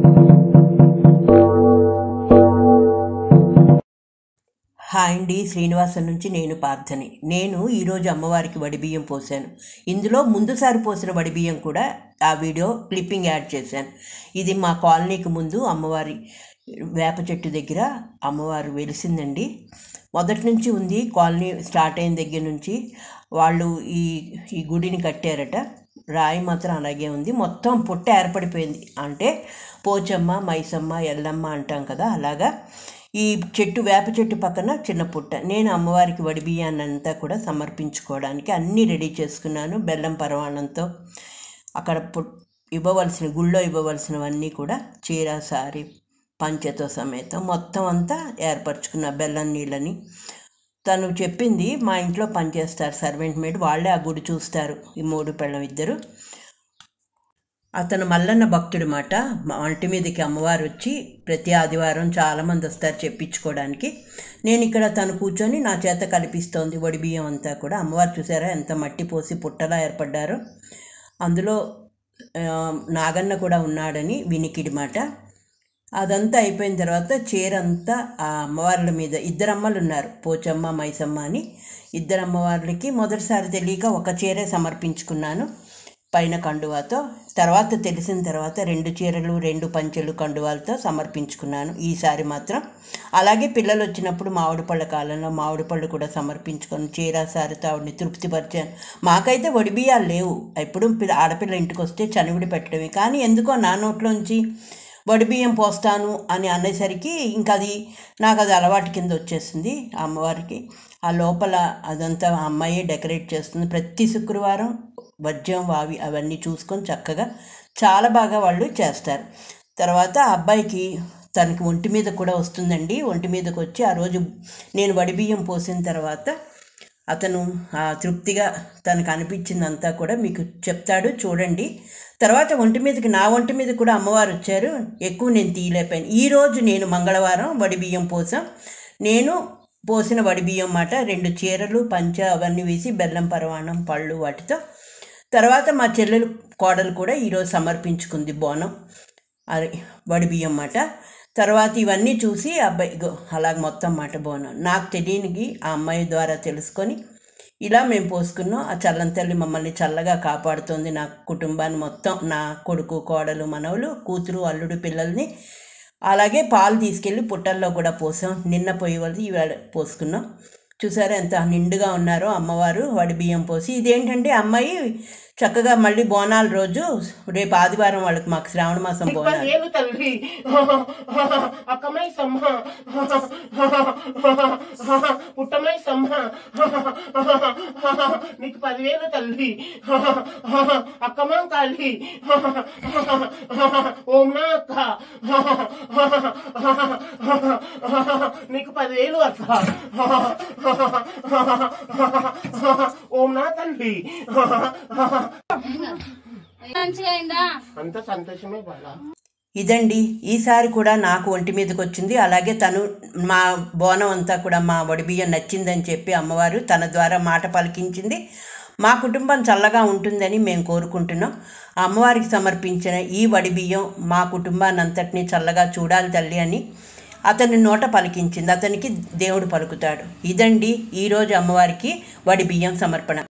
hi అండి శ్రీనివాసం నుంచి నేను పార్థని నేను ఈరోజు అమ్మవారికి వడిబియ్యం పోసాను ఇందులో ముందుసారి పోసిన వడిబియ్యం కూడా ఆ వీడియో క్లిప్పింగ్ యాడ్ చేశాను ఇది మా కాలనీకి ముందు అమ్మవారి వేప చెట్టు దగ్గర అమ్మవారు వెలిసిందండి మొదటి నుంచి ఉంది కాలనీ స్టార్ట్ అయిన దగ్గర నుంచి వాళ్ళు ఈ ఈ గుడిని కట్టారట రాయి మాత్రం అలాగే ఉంది మొత్తం పుట్ట ఏర్పడిపోయింది అంటే పోచమ్మ మైసమ్మ ఎల్లమ్మ అంటాం కదా అలాగా ఈ చెట్టు వేప చెట్టు పక్కన చిన్న పుట్ట నేను అమ్మవారికి వడిబియ్యాన్ని అంతా కూడా సమర్పించుకోవడానికి అన్నీ రెడీ చేసుకున్నాను బెల్లం పరమాణంతో అక్కడ పు ఇవ్వవలసిన గుళ్ళో ఇవ్వవలసినవన్నీ కూడా చీర సారీ పంచెతో సమేతం మొత్తం అంతా ఏర్పరచుకున్న బెల్లం నీళ్ళని తను చెప్పింది మా ఇంట్లో పనిచేస్తారు సర్వెంట్ మేడ్ వాళ్ళే ఆ గుడి చూస్తారు ఈ మూడు పెళ్ళం ఇద్దరు అతను మల్లన్న భక్తుడి మాట మా ఒంటి మీదకి అమ్మవారు వచ్చి ప్రతి ఆదివారం చాలామంది వస్తారు చెప్పించుకోవడానికి నేను ఇక్కడ తను కూర్చొని నా చేత కల్పిస్తోంది వడి బియ్యం అంతా కూడా అమ్మవారు చూసారా ఎంత మట్టి పోసి పుట్టలా ఏర్పడ్డారో అందులో ఆ, నాగన్న కూడా ఉన్నాడని వినికిడి మాట అదంతా అయిపోయిన తర్వాత చీర అంతా ఆ అమ్మవార్ల మీద ఇద్దరు అమ్మలు ఉన్నారు పోచమ్మ మైసమ్మ అని ఇద్దరు అమ్మవార్లకి మొదటిసారి తెలియక ఒక చీరే సమర్పించుకున్నాను పైన కండువాతో తర్వాత తెలిసిన తర్వాత రెండు చీరలు రెండు పంచెలు కండువాలతో సమర్పించుకున్నాను ఈసారి మాత్రం అలాగే పిల్లలు వచ్చినప్పుడు మామిడి పళ్ళ కాలంలో మామిడి పళ్ళు కూడా సమర్పించుకొని చీర సారితో ఆవిడని తృప్తిపరిచాను మాకైతే వడిబియ్యాలు లేవు ఎప్పుడు పిల్ల ఆడపిల్ల ఇంటికి వస్తే చనివిడి పెట్టడమే కానీ ఎందుకో నా నోట్లోంచి వడిబియ్యం పోస్తాను అని అనేసరికి ఇంకా అది నాకు అది అలవాటు కింద వచ్చేసింది ఆ అమ్మవారికి ఆ లోపల అదంతా ఆ అమ్మాయి డెకరేట్ చేస్తుంది ప్రతి శుక్రవారం వజ్యం వావి అవన్నీ చూసుకొని చక్కగా చాలా బాగా వాళ్ళు చేస్తారు తర్వాత ఆ అబ్బాయికి తనకి ఒంటి మీద కూడా వస్తుందండి ఒంటి మీదకి వచ్చి ఆ రోజు నేను వడిబియ్యం పోసిన తర్వాత అతను ఆ తృప్తిగా తనకు అనిపించిందంతా కూడా మీకు చెప్తాడు చూడండి తర్వాత ఒంటి మీదకి నా ఒంటి మీద కూడా అమ్మవారు వచ్చారు ఎక్కువ నేను తీయలేకపోయాను ఈరోజు నేను మంగళవారం వడి బియ్యం పోసాం నేను పోసిన వడి బియ్యం మాట రెండు చీరలు పంచ అవన్నీ వేసి బెల్లం పరమాణం పళ్ళు వాటితో తర్వాత మా చెల్లెలు కోడలు కూడా ఈరోజు సమర్పించుకుంది బోనం అది వడి బియ్యం మాట తర్వాత ఇవన్నీ చూసి అబ్బాయి ఇగో అలాగ మొత్తం మాట బోనం నాకు తెలియనిది ఆ అమ్మాయి ద్వారా తెలుసుకొని ఇలా మేము పోసుకున్నాం ఆ చల్లని తల్లి మమ్మల్ని చల్లగా కాపాడుతుంది నా కుటుంబాన్ని మొత్తం నా కొడుకు కోడలు మనవలు కూతురు అల్లుడు పిల్లల్ని అలాగే పాలు తీసుకెళ్ళి పుట్టల్లో కూడా పోసాం నిన్న పోయి వాళ్ళు ఇవాళ పోసుకున్నాం చూసారా ఎంత నిండుగా ఉన్నారో అమ్మవారు వడి బియ్యం పోసి ఇదేంటంటే అమ్మాయి చక్కగా మళ్ళీ బోనాల రోజు రేపు ఆదివారం వాళ్ళకి మాకు శ్రావణ మాసం బోనాలు పదివేలు తల్లి అక్కమై సమ్మ పుట్టమై సమ్మ నీకు పదివేలు తల్లి అక్కమా కాళి ఓం నా అక్క నీకు పదివేలు అక్క ఓం నా తల్లి మంచిగా అయిందా అంత సంతోషమే బాలా ఇదండి ఈసారి కూడా నాకు ఒంటి మీదకి వచ్చింది అలాగే తను మా బోనం అంతా కూడా మా వడిబియ్యం నచ్చిందని చెప్పి అమ్మవారు తన ద్వారా మాట పలికించింది మా కుటుంబం చల్లగా ఉంటుందని మేము కోరుకుంటున్నాం ఆ అమ్మవారికి సమర్పించిన ఈ వడిబియ్యం మా కుటుంబాన్ని అంతటినీ చల్లగా చూడాలి తల్లి అని అతని నోట పలికించింది అతనికి దేవుడు పలుకుతాడు ఇదండి ఈరోజు అమ్మవారికి వడిబియ్యం సమర్పణ